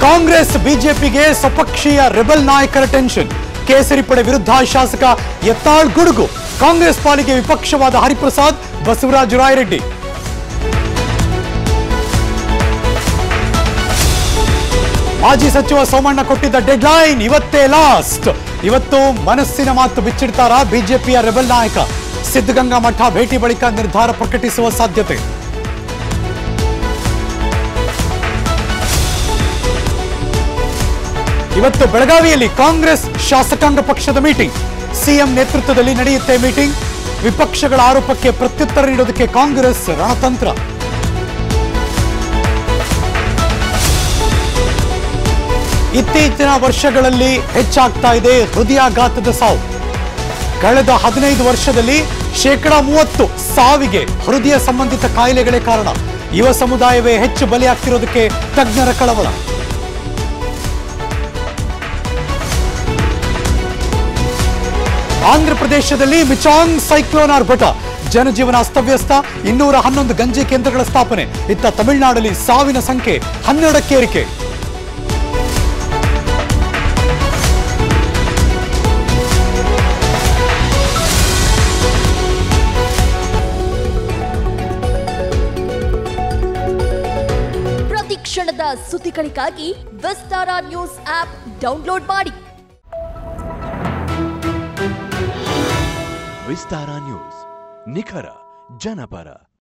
ಕಾಂಗ್ರೆಸ್ ಬಿಜೆಪಿಗೆ ಸ್ವಪಕ್ಷೀಯ ರೆಬಲ್ ನಾಯಕರ ಟೆನ್ಷನ್ ಕೇಸರಿ ಪಡೆ ವಿರುದ್ಧ ಶಾಸಕ ಯತ್ನಾಳ್ ಗುಡುಗು ಕಾಂಗ್ರೆಸ್ ಪಾಲಿಗೆ ವಿಪಕ್ಷವಾದ ಹರಿಪ್ರಸಾದ್ ಬಸವರಾಜ ರಾಯರೆಡ್ಡಿ ಮಾಜಿ ಸಚಿವ ಸೋಮಣ್ಣ ಕೊಟ್ಟಿದ್ದ ಡೆಡ್ಲೈನ್ ಇವತ್ತೇ ಲಾಸ್ಟ್ ಇವತ್ತು ಮನಸ್ಸಿನ ಮಾತು ಬಿಚ್ಚಿಡ್ತಾರ ಬಿಜೆಪಿಯ ರೆಬಲ್ ನಾಯಕ ಸಿದ್ಧಗಂಗಾ ಮಠ ಭೇಟಿ ಬಳಿಕ ನಿರ್ಧಾರ ಪ್ರಕಟಿಸುವ ಸಾಧ್ಯತೆ ಇವತ್ತು ಬೆಳಗಾವಿಯಲ್ಲಿ ಕಾಂಗ್ರೆಸ್ ಶಾಸಕಾಂಗ ಪಕ್ಷದ ಮೀಟಿಂಗ್ ಸಿಎಂ ನೇತೃತ್ವದಲ್ಲಿ ನಡೆಯುತ್ತೆ ಮೀಟಿಂಗ್ ವಿಪಕ್ಷಗಳ ಆರೋಪಕ್ಕೆ ಪ್ರತ್ಯುತ್ತರ ನೀಡೋದಕ್ಕೆ ಕಾಂಗ್ರೆಸ್ ರಣತಂತ್ರ ಇತ್ತೀಚಿನ ವರ್ಷಗಳಲ್ಲಿ ಹೆಚ್ಚಾಗ್ತಾ ಇದೆ ಹೃದಯಾಘಾತದ ಸಾವು ಕಳೆದ ಹದಿನೈದು ವರ್ಷದಲ್ಲಿ ಶೇಕಡ ಮೂವತ್ತು ಸಾವಿಗೆ ಹೃದಯ ಸಂಬಂಧಿತ ಕಾಯಿಲೆಗಳೇ ಕಾರಣ ಯುವ ಸಮುದಾಯವೇ ಹೆಚ್ಚು ಬಲಿಯಾಗ್ತಿರೋದಕ್ಕೆ ತಜ್ಞರ ಕಳವಳ ಆಂಧ್ರ ಪ್ರದೇಶದಲ್ಲಿ ಮಿಚಾಂಗ್ ಸೈಕ್ಲೋನ್ ಆರ್ಭಟ ಜನಜೀವನ ಅಸ್ತವ್ಯಸ್ತ ಇನ್ನೂರ ಹನ್ನೊಂದು ಗಂಜಿ ಕೇಂದ್ರಗಳ ಸ್ಥಾಪನೆ ಇತ್ತ ತಮಿಳುನಾಡಲ್ಲಿ ಸಾವಿನ ಸಂಖ್ಯೆ ಹನ್ನೆರಡಕ್ಕೆ ಏರಿಕೆ ಪ್ರತಿ ಕ್ಷಣದ ಸುದ್ದಿಗಳಿಗಾಗಿ ವಿಸ್ತಾರ ನ್ಯೂಸ್ ಆಪ್ ಡೌನ್ಲೋಡ್ ಮಾಡಿ ವಿಸ್ತಾರ ನ್ಯೂಸ್ ನಿಖರ ಜನಪರ